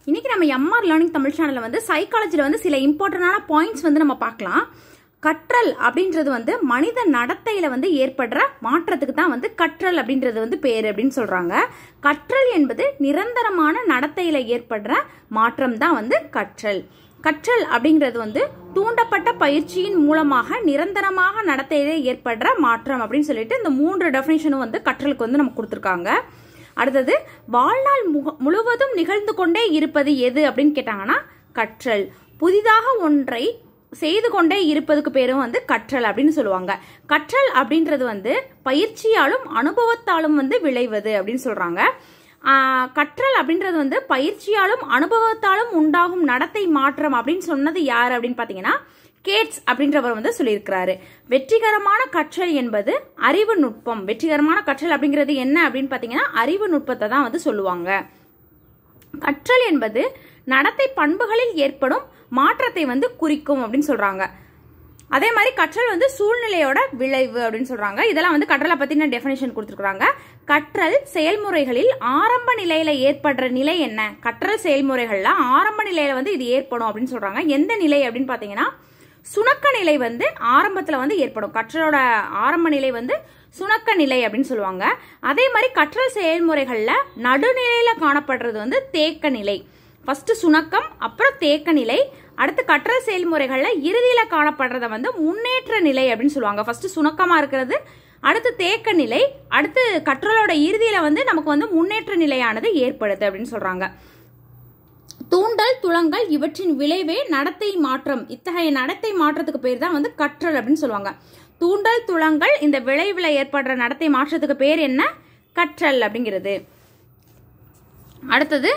இன்னைக்கு நம்ம MR learning Tamil சேனல்ல வந்து சைக்காலஜில வந்து சில இம்பார்ட்டன்டான பாயிண்ட்ஸ் வந்து நம்ம பார்க்கலாம் கற்றல் அப்படின்றது வந்து மனித நடத்தையில வந்து ஏற்படுற மாற்றத்துக்கு தான் வந்து கற்றல் அப்படின்றது வந்து பேர் அப்படின்னு சொல்றாங்க கற்றல் என்பது நிரந்தரமான நடத்தையில ஏற்படுற மாற்றம் தான் வந்து கற்றல் கற்றல் அப்படிங்கிறது வந்து தூண்டப்பட்ட பயிற்சியின் மூலமாக நிரந்தரமாக நடத்தையில ஏற்படுற மாற்றம் அப்படின்னு சொல்லிட்டு இந்த மூன்று டெஃபினேஷனும் வந்து கற்றலுக்கு வந்து நமக்கு கொடுத்துருக்காங்க அடுத்தது வாழ்நாள் முக- முழுவதும் நிகழ்ந்து கொண்டே இருப்பது எது அப்படின்னு கேட்டாங்கன்னா கற்றல் புதிதாக ஒன்றை செய்து கொண்டே இருப்பதுக்கு பேரும் வந்து கற்றல் அப்படின்னு சொல்லுவாங்க கற்றல் அப்படின்றது வந்து பயிற்சியாலும் அனுபவத்தாலும் வந்து விளைவது அப்படின்னு சொல்றாங்க ஆஹ் கற்றல் அப்படின்றது வந்து பயிற்சியாலும் அனுபவத்தாலும் உண்டாகும் நடத்தை மாற்றம் அப்படின்னு சொன்னது யார் அப்படின்னு பாத்தீங்கன்னா கேட்ஸ் அப்படின்றவர் வந்து சொல்லியிருக்கிறாரு வெற்றிகரமான கற்றல் என்பது அறிவு நுட்பம் வெற்றிகரமான கற்றல் அப்படிங்கிறது என்ன அப்படின்னு பாத்தீங்கன்னா அறிவு நுட்பத்தை தான் வந்து சொல்லுவாங்க கற்றல் என்பது நடத்தை பண்புகளில் ஏற்படும் மாற்றத்தை வந்து குறிக்கும் அப்படின்னு சொல்றாங்க அதே மாதிரி கற்றல் வந்து சூழ்நிலையோட விளைவு அப்படின்னு சொல்றாங்க இதெல்லாம் வந்து கற்றலை பத்தின டெஃபினேஷன் கொடுத்துருக்காங்க கற்றல் செயல்முறைகளில் ஆரம்ப நிலையில ஏற்படுற நிலை என்ன கற்றல் செயல்முறைகள்ல ஆரம்ப நிலையில வந்து இது ஏற்படும் அப்படின்னு சொல்றாங்க எந்த நிலை அப்படின்னு பாத்தீங்கன்னா சுணக்க நிலை வந்து ஆரம்பத்துல வந்து ஏற்படும் கற்றலோட ஆரம்ப நிலை வந்து சுணக்க நிலை அப்படின்னு சொல்லுவாங்க அதே மாதிரி கற்றல் செயல்முறைகள்ல நடுநிலையில காணப்படுறது வந்து தேக்க நிலை ஃபர்ஸ்ட் சுணக்கம் அப்புறம் தேக்க நிலை அடுத்து கற்றல் செயல்முறைகள்ல இறுதியில காணப்படுறத வந்து முன்னேற்ற நிலை அப்படின்னு சொல்லுவாங்க ஃபர்ஸ்ட் சுணக்கமா இருக்கிறது அடுத்து தேக்க நிலை அடுத்து கற்றலோட இறுதியில வந்து நமக்கு வந்து முன்னேற்ற நிலையானது ஏற்படுது அப்படின்னு சொல்றாங்க தூண்டல் துளங்கள் இவற்றின் விளைவே நடத்தை மாற்றம் இத்தகைய நடத்தை மாற்றத்துக்கு பேர் தான் வந்து கற்றல் அப்படின்னு சொல்லுவாங்க தூண்டல் துளங்கள் இந்த விளைவில் ஏற்படுற நடத்தை மாற்றத்துக்கு பேர் என்ன கற்றல் அப்படிங்கிறது அடுத்தது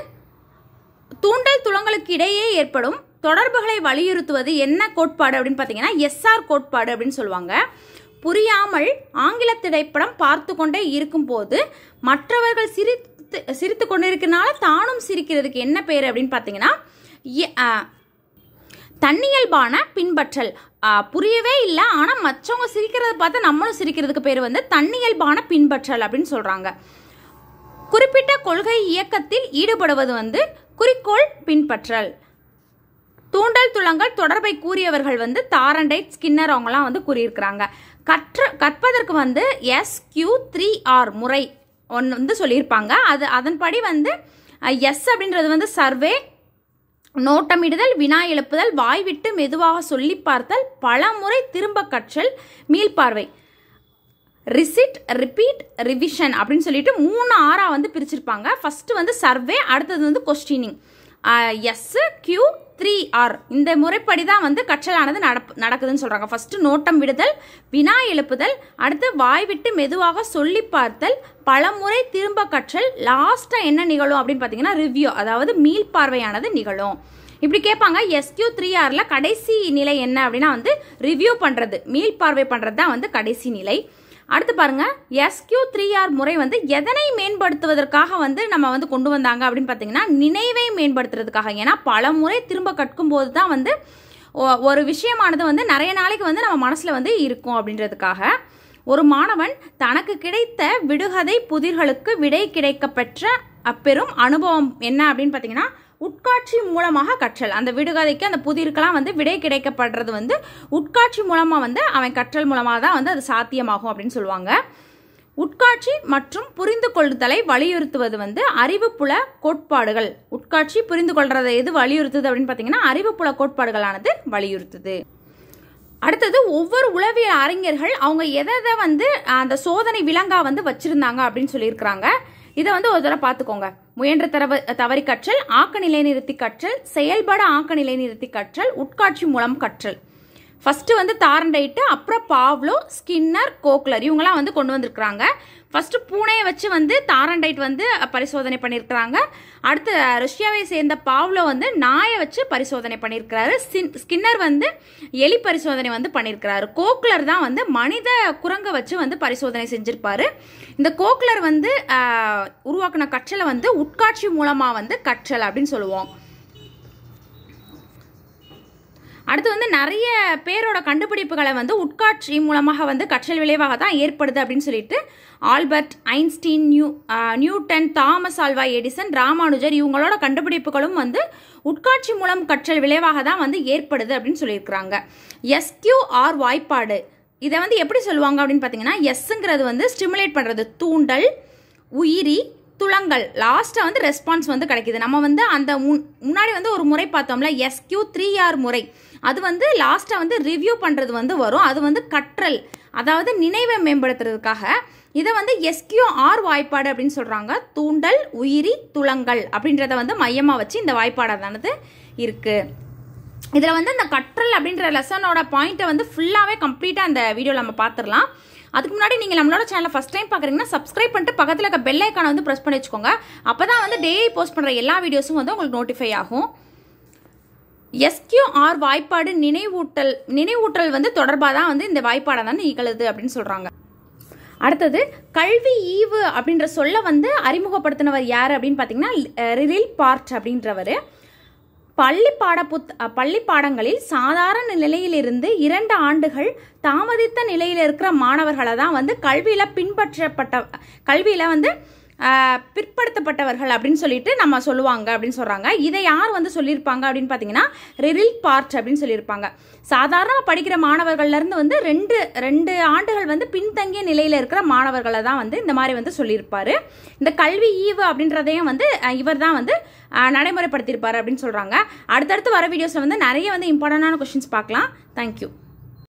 தூண்டல் துளங்களுக்கு இடையே ஏற்படும் தொடர்புகளை வலியுறுத்துவது என்ன கோட்பாடு அப்படின்னு பார்த்தீங்கன்னா எஸ்ஆர் கோட்பாடு அப்படின்னு சொல்லுவாங்க புரியாமல் ஆங்கில திரைப்படம் பார்த்து கொண்டே இருக்கும்போது மற்றவர்கள் சிரித்து சிரித்து கொண்டிருக்கனால தானும் சிரிக்கிறதுக்கு என்ன பேர் அப்படின்னு பார்த்தீங்கன்னா எ- ஆ, தன்னியல்பான பின்பற்றல் ஆ, புரியவே இல்லை ஆனால் மற்றவங்க சிரிக்கிறத பார்த்து நம்மளும் சிரிக்கிறதுக்கு பேர் வந்து தன்னியல்பான பின்பற்றல் அப்படின்னு சொல்கிறாங்க குறிப்பிட்ட கொள்கை இயக்கத்தில் ஈடுபடுவது வந்து குறிக்கோள் பின்பற்றல் தூண்டல் துளங்கள் தொடர்பை கூறியவர்கள் வந்து தாரண்டைட் ஸ்கின்னர் அவங்கலாம் வந்து கூறியிருக்கிறாங்க கற்ற கற்பதற்கு வந்து எஸ் கியூ த்ரீ ஆர் முறை ஒன்று வந்து சொல்லியிருப்பாங்க அது அதன்படி வந்து எஸ் அப்படின்றது வந்து சர்வே நோட்டமிடுதல் வினா எழுப்புதல் வாய் விட்டு மெதுவாக சொல்லி பார்த்தல் பலமுறை திரும்ப கற்றல் மீள்பார்வை ரிசிட் ரிப்பீட் ரிவிஷன் அப்படின்னு சொல்லிட்டு மூணு ஆறா வந்து பிரிச்சிருப்பாங்க ஃபர்ஸ்ட் வந்து சர்வே அடுத்தது வந்து questioning S Q three R இந்த முறைப்படி தான் வந்து கற்றலானது நடப்பு நடக்குதுன்னு சொல்றாங்க ஃபர்ஸ்ட் நோட்டம் விடுதல் வினா எழுப்புதல் அடுத்து வாய் விட்டு மெதுவாக சொல்லி பார்த்தல் பலமுறை திரும்ப கற்றல் லாஸ்டா என்ன நிகழும் அப்படின்னு பார்த்தீங்கன்னா ரிவ்யூ அதாவது மீள்பார்வையானது நிகழும் இப்படி கேட்பாங்க எஸ்கியூ த்ரீ ஆர்ல கடைசி நிலை என்ன அப்படின்னா வந்து ரிவ்யூ பண்றது மீள்பார்வை பண்றது தான் வந்து கடைசி நிலை அடுத்து பாருங்க எஸ்கியூ த்ரீ ஆர் முறை வந்து எதனை மேம்படுத்துவதற்காக வந்து நம்ம வந்து கொண்டு வந்தாங்க அப்படின்னு பார்த்தீங்கன்னா நினைவை மேம்படுத்துறதுக்காக ஏன்னா பல முறை திரும்ப கற்கும் போது தான் வந்து ஒ- ஒரு விஷயமானது வந்து நிறைய நாளைக்கு வந்து நம்ம மனசுல வந்து இருக்கும் அப்படின்றதுக்காக ஒரு மாணவன் தனக்கு கிடைத்த விடுகதை புதிர்களுக்கு விடை கிடைக்க பெற்ற அப்பெரும் அனுபவம் என்ன அப்படின்னு பார்த்தீங்கன்னா உட்காட்சி மூலமாக கற்றல் அந்த விடுகதைக்கு அந்த புதிருக்கெல்லாம் வந்து விடை கிடைக்கப்படுறது வந்து உட்காட்சி மூலமா வந்து அவன் கற்றல் மூலமாக தான் வந்து அது சாத்தியமாகும் அப்படின்னு சொல்லுவாங்க உட்காட்சி மற்றும் புரிந்து கொள்ளுதலை வலியுறுத்துவது வந்து அறிவுப்புல கோட்பாடுகள் உட்காட்சி புரிந்து கொள்றதை எது வலியுறுத்துது அப்படின்னு பார்த்தீங்கன்னா அறிவுப்புல கோட்பாடுகளானது வலியுறுத்துது அடுத்தது ஒவ்வொரு உளவியல் அறிஞர்கள் அவங்க எதை எதை வந்து அந்த சோதனை விலங்கா வந்து வச்சிருந்தாங்க அப்படின்னு சொல்லியிருக்கிறாங்க இதை வந்து ஒரு தடவை பார்த்துக்கோங்க முயன்ற தரவ தவறி கற்றல் ஆக்க நிலைநிறுத்தி கற்றல் செயல்பட ஆக்க நிலைநிறுத்தி கற்றல் உட்காட்சி மூலம் கற்றல் ஃபர்ஸ்ட் வந்து தாரண்டைட்டு அப்புறம் பாவ்லோ ஸ்கின்னர் கோக்லர் இவங்கெல்லாம் வந்து கொண்டு வந்திருக்கிறாங்க ஃபர்ஸ்ட் பூனையை வச்சு வந்து தாரண்டைட் வந்து பரிசோதனை பண்ணியிருக்கிறாங்க அடுத்து ரஷ்யாவை சேர்ந்த பாவ்லோ வந்து நாயை வச்சு பரிசோதனை பண்ணியிருக்கிறாரு சின்- ஸ்கின்னர் வந்து எலி பரிசோதனை வந்து பண்ணியிருக்கிறாரு கோக்லர் தான் வந்து மனித குரங்கை வச்சு வந்து பரிசோதனை செஞ்சிருப்பாரு இந்த கோக்லர் வந்து ஆஹ், உருவாக்குன கற்றலை வந்து உட்காட்சி மூலமா வந்து கற்றல் அப்படின்னு சொல்லுவோம் அடுத்து வந்து நிறைய பேரோட கண்டுபிடிப்புகளை வந்து உட்காட்சி மூலமாக வந்து கற்றல் விளைவாக தான் ஏற்படுது அப்படின்னு சொல்லிட்டு Albert Einstein new ah, Newton Thomas Alva Edison Ramanujar இவங்களோட கண்டுபிடிப்புகளும் வந்து உட்காட்சி மூலம் கற்றல் விளைவாக தான் வந்து ஏற்படுது அப்படின்னு சொல்லியிருக்கிறாங்க எஸ்கியூஆர் வாய்ப்பாடு இதை வந்து எப்படி சொல்லுவாங்க அப்படின்னு பார்த்தீங்கன்னா எஸ்ஸுங்கிறது வந்து ஸ்டிமுலேட் பண்ணுறது தூண்டல் உயிரி துளங்கள் லாஸ்ட்டாக வந்து ரெஸ்பான்ஸ் வந்து கிடைக்குது நம்ம வந்து அந்த முன் முன்னாடி வந்து ஒரு முறை பார்த்தோம்ல எஸ்கியூ த்ரீ ஆர் முறை அது வந்து லாஸ்ட்டாக வந்து ரிவ்யூ பண்ணுறது வந்து வரும் அது வந்து கற்றல் அதாவது நினைவை மேம்படுத்துறதுக்காக இதை வந்து எஸ்கியூ ஆர் வாய்ப்பாடு அப்படின்னு சொல்கிறாங்க தூண்டல் உயிரி துளங்கள் அப்படின்றத வந்து மையமாக வச்சு இந்த வாய்ப்பாடானது இருக்குது இதில் வந்து இந்த கற்றல் அப்படின்ற லெசனோட பாயிண்ட்டை வந்து ஃபுல்லாகவே கம்ப்ளீட்டாக அந்த வீடியோவில் நம்ம பார்த்துடலாம் அதுக்கு முன்னாடி நீங்கள் நம்மளோட சேனலை ஃபஸ்ட் டைம் பார்க்குறீங்கன்னா சப்ஸ்கிரைப் பண்ணிட்டு பக்கத்தில் இருக்க பெல் ஐக்கானை வந்து ப்ரெஸ் பண்ணி வச்சுக்கோங்க அப்போ தான் வந்து டெய்லி போஸ்ட் பண்ணுற எல்லா வீடியோஸும் வந்து உங்களுக்கு நோட்டிஃபை ஆகும் எஸ்கியூஆர் வாய்ப்பாடு நினைவூட்டல் நினைவூட்டல் வந்து தொடர்பாக தான் வந்து இந்த வாய்ப்பாடை தான் நிகழுது அப்படின்னு சொல்கிறாங்க அடுத்தது கல்வி ஈவு அப்படின்ற சொல்ல வந்து அறிமுகப்படுத்தினவர் யார் அப்படின்னு பார்த்தீங்கன்னா ரிரில் பார்ட் அப்படின்றவர் பள்ளி பாட புத் அ, பள்ளி பாடங்களில் சாதாரண நிலையிலிருந்து இரண்டு ஆண்டுகள் தாமதித்த நிலையில் இருக்கிற மாணவர்களை தான் வந்து கல்வியில் பின்பற்றப்பட்ட கல்வியில் வந்து ஆ, பிற்படுத்தப்பட்டவர்கள் அப்படின்னு சொல்லிட்டு நம்ம சொல்லுவாங்க அப்படின்னு சொல்கிறாங்க இதை யார் வந்து சொல்லியிருப்பாங்க அப்படின்னு பார்த்தீங்கன்னா ரிரில் பார்ட் அப்படின்னு சொல்லியிருப்பாங்க சாதாரண படிக்கிற மாணவர்கள்லேருந்து வந்து ரெண்டு ரெண்டு ஆண்டுகள் வந்து பின்தங்கிய நிலையில் இருக்கிற மாணவர்களை தான் வந்து இந்த மாதிரி வந்து சொல்லியிருப்பாரு இந்த கல்வி ஈவு அப்படின்றதையும் வந்து இவர் தான் வந்து அஹ், நடைமுறைப்படுத்தியிருப்பாரு அப்படின்னு சொல்கிறாங்க அடுத்தடுத்து வர வீடியோஸில் வந்து நிறைய வந்து இம்பார்ட்டண்டான கொஷின்ஸ் பார்க்கலாம் தேங்க்யூ